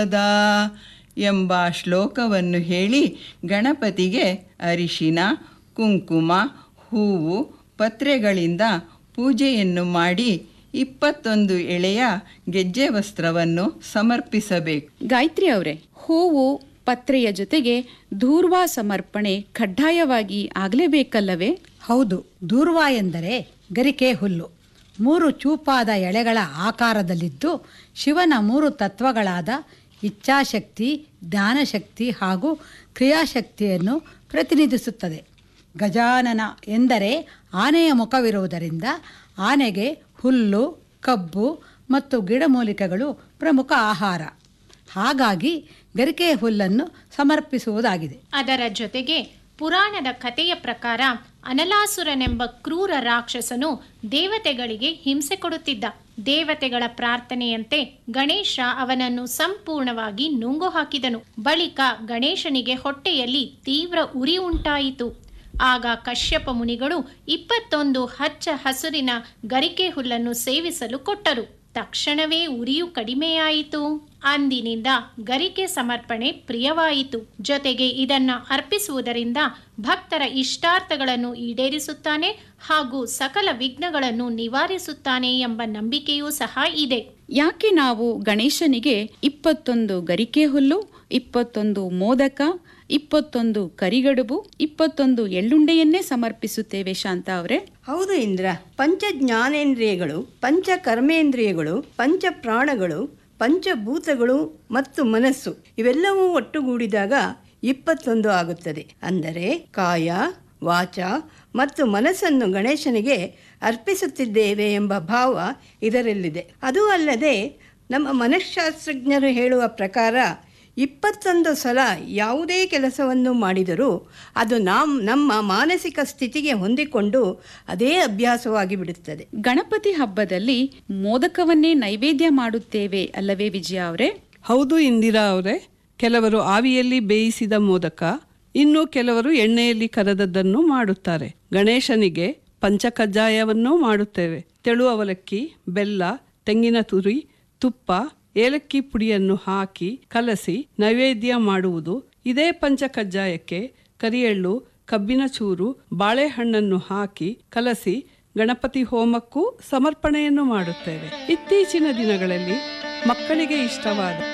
ಸದಾ ಎಂಬ ಶ್ಲೋಕವನ್ನು ಹೇಳಿ ಗಣಪತಿಗೆ ಅರಿಶಿನ ಕುಂಕುಮ ಹೂವು ಪತ್ರೆಗಳಿಂದ ಪೂಜೆಯನ್ನು ಮಾಡಿ ಇಪ್ಪತ್ತೊಂದು ಎಳೆಯ ಗೆಜ್ಜೆ ವಸ್ತ್ರವನ್ನು ಸಮರ್ಪಿಸಬೇಕು ಗಾಯತ್ರಿ ಅವರೇ ಹೂವು ಪತ್ರೆಯ ಜೊತೆಗೆ ಧೂರ್ವಾ ಸಮರ್ಪಣೆ ಕಡ್ಡಾಯವಾಗಿ ಆಗಲೇಬೇಕಲ್ಲವೇ ಹೌದು ದೂರ್ವ ಎಂದರೆ ಗರಿಕೆ ಹುಲ್ಲು ಮೂರು ಚೂಪಾದ ಎಳೆಗಳ ಆಕಾರದಲ್ಲಿದ್ದು ಶಿವನ ಮೂರು ತತ್ವಗಳಾದ ಇಚ್ಛಾಶಕ್ತಿ ಜ್ಞಾನಶಕ್ತಿ ಹಾಗೂ ಕ್ರಿಯಾಶಕ್ತಿಯನ್ನು ಪ್ರತಿನಿಧಿಸುತ್ತದೆ ಗಜಾನನ ಎಂದರೆ ಆನೆಯ ಮುಖವಿರುವುದರಿಂದ ಆನೆಗೆ ಹುಲ್ಲು ಕಬ್ಬು ಮತ್ತು ಗಿಡಮೂಲಿಕೆಗಳು ಪ್ರಮುಖ ಆಹಾರ ಹಾಗಾಗಿ ಗರಿಕೆ ಹುಲ್ಲನ್ನು ಸಮರ್ಪಿಸುವುದಾಗಿದೆ ಅದರ ಜೊತೆಗೆ ಪುರಾಣದ ಕಥೆಯ ಪ್ರಕಾರ ಅನಲಾಸುರನೆಂಬ ಕ್ರೂರ ರಾಕ್ಷಸನು ದೇವತೆಗಳಿಗೆ ಹಿಂಸೆ ಕೊಡುತ್ತಿದ್ದ ದೇವತೆಗಳ ಪ್ರಾರ್ಥನೆಯಂತೆ ಗಣೇಶ ಅವನನ್ನು ಸಂಪೂರ್ಣವಾಗಿ ನುಂಗು ಹಾಕಿದನು ಬಳಿಕ ಗಣೇಶನಿಗೆ ಹೊಟ್ಟೆಯಲ್ಲಿ ತೀವ್ರ ಉರಿ ಉಂಟಾಯಿತು ಆಗ ಕಶ್ಯಪ ಮುನಿಗಳು ಇಪ್ಪತ್ತೊಂದು ಹಚ್ಚ ಹಸುರಿನ ಗರಿಕೆ ಹುಲ್ಲನ್ನು ಸೇವಿಸಲು ಕೊಟ್ಟರು ತಕ್ಷಣವೇ ಉರಿಯು ಕಡಿಮೆಯಾಯಿತು ಅಂದಿನಿಂದ ಗರಿಕೆ ಸಮರ್ಪಣೆ ಪ್ರಿಯವಾಯಿತು ಜೊತೆಗೆ ಇದನ್ನ ಅರ್ಪಿಸುವುದರಿಂದ ಭಕ್ತರ ಇಷ್ಟಾರ್ಥಗಳನ್ನು ಈಡೇರಿಸುತ್ತಾನೆ ಹಾಗೂ ಸಕಲ ವಿಘ್ನಗಳನ್ನು ನಿವಾರಿಸುತ್ತಾನೆ ಎಂಬ ನಂಬಿಕೆಯೂ ಸಹ ಇದೆ ಯಾಕೆ ನಾವು ಗಣೇಶನಿಗೆ ಇಪ್ಪತ್ತೊಂದು ಗರಿಕೆ ಹುಲ್ಲು ಇಪ್ಪತ್ತೊಂದು ಮೋದಕ ಇಪ್ಪತ್ತೊಂದು ಕರಿಗಡುಬು ಇಪ್ಪತ್ತೊಂದು ಎಳ್ಳುಂಡೆಯನ್ನೇ ಸಮರ್ಪಿಸುತ್ತೇವೆ ಶಾಂತ ಅವರೇ ಹೌದು ಇಂದ್ರ ಪಂಚ ಜ್ಞಾನೇಂದ್ರಿಯಗಳು ಪಂಚ ಕರ್ಮೇಂದ್ರಿಯಗಳು ಪಂಚ ಪ್ರಾಣಗಳು ಪಂಚಭೂತಗಳು ಮತ್ತು ಮನಸ್ಸು ಇವೆಲ್ಲವೂ ಒಟ್ಟುಗೂಡಿದಾಗ ಇಪ್ಪತ್ತೊಂದು ಆಗುತ್ತದೆ ಅಂದರೆ ಕಾಯ ವಾಚ ಮತ್ತು ಮನಸ್ಸನ್ನು ಗಣೇಶನಿಗೆ ಅರ್ಪಿಸುತ್ತಿದ್ದೇವೆ ಎಂಬ ಭಾವ ಇದರಲ್ಲಿದೆ ಅದೂ ಅಲ್ಲದೆ ನಮ್ಮ ಮನಃಶಾಸ್ತ್ರಜ್ಞರು ಹೇಳುವ ಪ್ರಕಾರ ಇಪ್ಪತ್ತೊಂದು ಸಲ ಯಾವುದೇ ಕೆಲಸವನ್ನು ಮಾಡಿದರೂ ಅದು ನಾಮ್ ನಮ್ಮ ಮಾನಸಿಕ ಸ್ಥಿತಿಗೆ ಹೊಂದಿಕೊಂಡು ಅದೇ ಅಭ್ಯಾಸವಾಗಿ ಬಿಡುತ್ತದೆ ಗಣಪತಿ ಹಬ್ಬದಲ್ಲಿ ಮೋದಕವನ್ನೇ ನೈವೇದ್ಯ ಮಾಡುತ್ತೇವೆ ಅಲ್ಲವೇ ವಿಜಯ ಅವರೇ ಹೌದು ಇಂದಿರಾ ಅವರೇ ಕೆಲವರು ಆವಿಯಲ್ಲಿ ಬೇಯಿಸಿದ ಮೋದಕ ಇನ್ನು ಕೆಲವರು ಎಣ್ಣೆಯಲ್ಲಿ ಕರೆದದ್ದನ್ನು ಮಾಡುತ್ತಾರೆ ಗಣೇಶನಿಗೆ ಪಂಚಕಜ್ಜಾಯವನ್ನೂ ಮಾಡುತ್ತೇವೆ ತೆಳು ಅವಲಕ್ಕಿ ಬೆಲ್ಲ ತೆಂಗಿನ ತುರಿ ತುಪ್ಪ ಏಲಕ್ಕಿ ಪುಡಿಯನ್ನು ಹಾಕಿ ಕಲಸಿ ನೈವೇದ್ಯ ಮಾಡುವುದು ಇದೇ ಪಂಚಕಜ್ಜಾಯಕ್ಕೆ ಕರಿಯೆಳ್ಳು ಕಬ್ಬಿನ ಚೂರು ಬಾಳೆಹಣ್ಣನ್ನು ಹಾಕಿ ಕಲಸಿ ಗಣಪತಿ ಹೋಮಕ್ಕೂ ಸಮರ್ಪಣೆಯನ್ನು ಮಾಡುತ್ತೇವೆ ಇತ್ತೀಚಿನ ದಿನಗಳಲ್ಲಿ ಮಕ್ಕಳಿಗೆ ಇಷ್ಟವಾದ